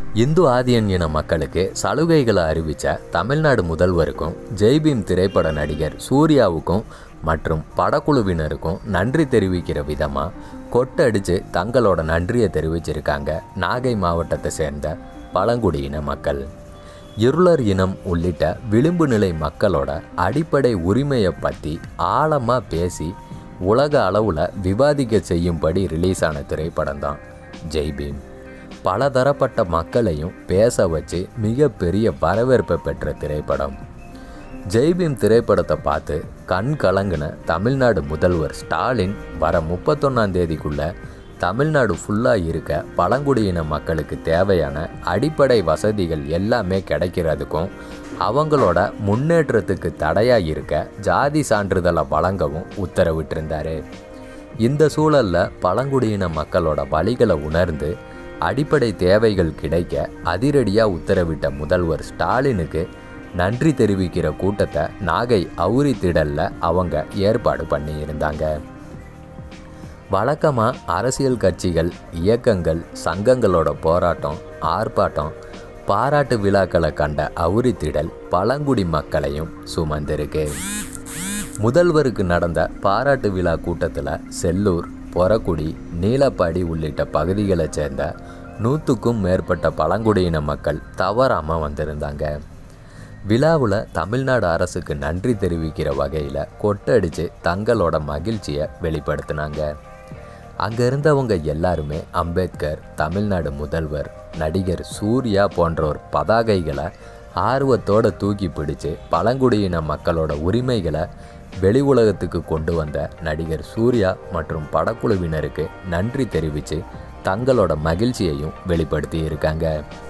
இந்து ஆதியன் இன மக்களுக்கு சலுகைகளை அறிவித்த தமிழ்நாடு முதல்வருக்கும் ஜெய்பீம் திரைப்பட நடிகர் சூர்யாவுக்கும் மற்றும் படக்குழுவினருக்கும் நன்றி தெரிவிக்கிற விதமாக கொட்டடிச்சு தங்களோட நன்றியை தெரிவிச்சிருக்காங்க நாகை மாவட்டத்தை சேர்ந்த பழங்குடியின மக்கள் இருளர் இனம் உள்ளிட்ட விளிம்பு நிலை மக்களோட அடிப்படை உரிமையை பற்றி ஆழமாக பேசி உலக அளவில் விவாதிக்க செய்யும்படி ரிலீஸ் ஆன திரைப்படம் தான் ஜெய்பீம் பலதரப்பட்ட மக்களையும் பேச வச்சு மிகப்பெரிய வரவேற்பை பெற்ற திரைப்படம் ஜெய்பீம் திரைப்படத்தை பார்த்து கண் கலங்கின தமிழ்நாடு முதல்வர் ஸ்டாலின் வர முப்பத்தொன்னாம் தேதிக்குள்ள தமிழ்நாடு ஃபுல்லாக இருக்க பழங்குடியின மக்களுக்கு தேவையான அடிப்படை வசதிகள் எல்லாமே கிடைக்கிறதுக்கும் அவங்களோட முன்னேற்றத்துக்கு தடையாக இருக்க ஜாதி சான்றிதழை வழங்கவும் உத்தரவிட்டிருந்தாரு இந்த சூழலில் பழங்குடியின மக்களோட வழிகளை உணர்ந்து அடிப்படை தேவைகள் கிடைக்க அதிரடியாக உத்தரவிட்ட முதல்வர் ஸ்டாலினுக்கு நன்றி தெரிவிக்கிற கூட்டத்தை நாகை அவுரி திடலில் அவங்க ஏற்பாடு பண்ணியிருந்தாங்க வழக்கமாக அரசியல் கட்சிகள் இயக்கங்கள் சங்கங்களோட போராட்டம் ஆர்ப்பாட்டம் பாராட்டு விழாக்களை கண்ட அவுரி திடல் பழங்குடி மக்களையும் சுமந்திருக்கு முதல்வருக்கு நடந்த பாராட்டு விழா கூட்டத்தில் செல்லூர் பொறக்குடி நீலப்பாடி உள்ளிட்ட பகுதிகளைச் சேர்ந்த நூற்றுக்கும் மேற்பட்ட பழங்குடியின மக்கள் தவறாமல் வந்திருந்தாங்க விழாவில் தமிழ்நாடு அரசுக்கு நன்றி தெரிவிக்கிற வகையில் கொட்டடிச்சு தங்களோட மகிழ்ச்சியை வெளிப்படுத்தினாங்க அங்கே இருந்தவங்க எல்லாருமே அம்பேத்கர் தமிழ்நாடு முதல்வர் நடிகர் சூர்யா போன்றோர் பதாகைகளை ஆர்வத்தோடு தூக்கி பிடிச்சு பழங்குடியின மக்களோட உரிமைகளை வெளி உலகத்துக்கு கொண்டு வந்த நடிகர் சூர்யா மற்றும் படக்குழுவினருக்கு நன்றி தெரிவித்து தங்களோட மகிழ்ச்சியையும் வெளிப்படுத்தி இருக்காங்க